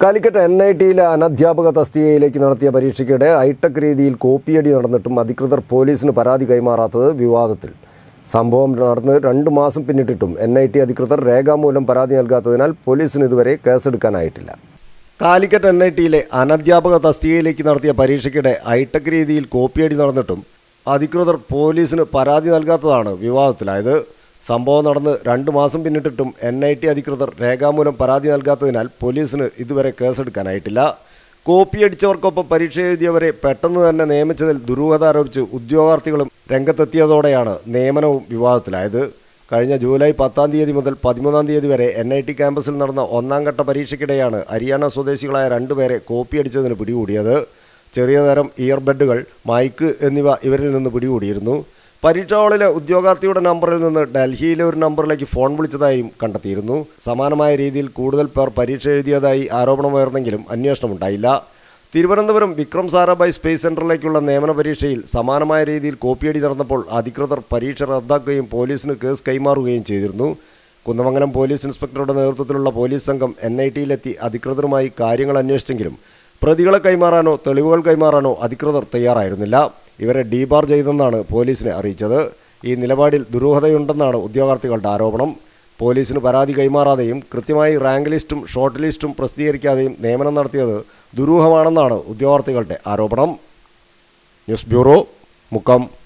Calicut N I ടിയിലെ അനധ്യാപക തസ്തികയിലേക്ക് നടത്തിയ പരീക്ഷയ്ക്കിടെ ഹൈടെക് രീതിയിൽ കോപ്പിയടി നടന്നിട്ടും അധികൃതർ പോലീസിന് പരാതി കൈമാറാത്തത് വിവാദത്തിൽ സംഭവം നടന്ന് രണ്ട് മാസം പിന്നിട്ടിട്ടും എൻ ഐ ടി അധികൃതർ രേഖാമൂലം പരാതി നൽകാത്തതിനാൽ പോലീസിന് ഇതുവരെ കേസെടുക്കാനായിട്ടില്ല കാലിക്കറ്റ് എൻ ഐ ടിയിലെ അനധ്യാപക തസ്തികയിലേക്ക് നടത്തിയ പരീക്ഷയ്ക്കിടെ ഹൈടെക് രീതിയിൽ കോപ്പിയടി നടന്നിട്ടും അധികൃതർ പോലീസിന് പരാതി നൽകാത്തതാണ് വിവാദത്തിലായത് സംഭവം നടന്ന് രണ്ട് മാസം പിന്നിട്ടിട്ടും എൻ ഐ ടി അധികൃതർ രേഖാമൂലം പരാതി നൽകാത്തതിനാൽ പോലീസിന് ഇതുവരെ കേസെടുക്കാനായിട്ടില്ല കോപ്പിയടിച്ചവർക്കൊപ്പം പരീക്ഷ എഴുതിയവരെ പെട്ടെന്ന് തന്നെ നിയമിച്ചതിൽ ദുരൂഹത ആരോപിച്ച് ഉദ്യോഗാർത്ഥികളും രംഗത്തെത്തിയതോടെയാണ് നിയമനവും വിവാദത്തിലായത് കഴിഞ്ഞ ജൂലൈ പത്താം തീയതി മുതൽ പതിമൂന്നാം തീയതി വരെ എൻ ഐ ടി ക്യാമ്പസിൽ നടന്ന ഒന്നാം ഘട്ട പരീക്ഷയ്ക്കിടെയാണ് ഹരിയാന സ്വദേശികളായ രണ്ടുപേരെ കോപ്പിയടിച്ചതിന് പിടികൂടിയത് ചെറിയ തരം ഇയർബഡുകൾ മൈക്ക് എന്നിവ ഇവരിൽ നിന്ന് പിടികൂടിയിരുന്നു പരീക്ഷാ ഹാളിലെ ഉദ്യോഗാർത്ഥിയുടെ നമ്പറിൽ നിന്ന് ഡൽഹിയിലെ ഒരു നമ്പറിലേക്ക് ഫോൺ വിളിച്ചതായും കണ്ടെത്തിയിരുന്നു സമാനമായ രീതിയിൽ കൂടുതൽ പേർ പരീക്ഷ എഴുതിയതായി ആരോപണമുയർന്നെങ്കിലും അന്വേഷണമുണ്ടായില്ല തിരുവനന്തപുരം വിക്രം സാരാഭായ് സ്പേസ് സെന്ററിലേക്കുള്ള നിയമന പരീക്ഷയിൽ സമാനമായ രീതിയിൽ കോപ്പിയടി നടന്നപ്പോൾ അധികൃതർ പരീക്ഷ റദ്ദാക്കുകയും പോലീസിന് കേസ് കൈമാറുകയും ചെയ്തിരുന്നു കുന്നമംഗലം പോലീസ് ഇൻസ്പെക്ടറുടെ നേതൃത്വത്തിലുള്ള പോലീസ് സംഘം എൻ ഐ ടിയിലെത്തി അധികൃതരുമായി കാര്യങ്ങൾ അന്വേഷിച്ചെങ്കിലും പ്രതികളെ കൈമാറാനോ തെളിവുകൾ കൈമാറാനോ അധികൃതർ തയ്യാറായിരുന്നില്ല ഇവരെ ഡീബാർ ചെയ്തെന്നാണ് പോലീസിനെ അറിയിച്ചത് ഈ നിലപാടിൽ ദുരൂഹതയുണ്ടെന്നാണ് ഉദ്യോഗാർത്ഥികളുടെ ആരോപണം പോലീസിന് പരാതി കൈമാറാതെയും കൃത്യമായി റാങ്ക് ലിസ്റ്റും ഷോർട്ട് ലിസ്റ്റും പ്രസിദ്ധീകരിക്കാതെയും നിയമനം നടത്തിയത് ദുരൂഹമാണെന്നാണ് ഉദ്യോഗാർത്ഥികളുടെ ആരോപണം ന്യൂസ് ബ്യൂറോ മുക്കം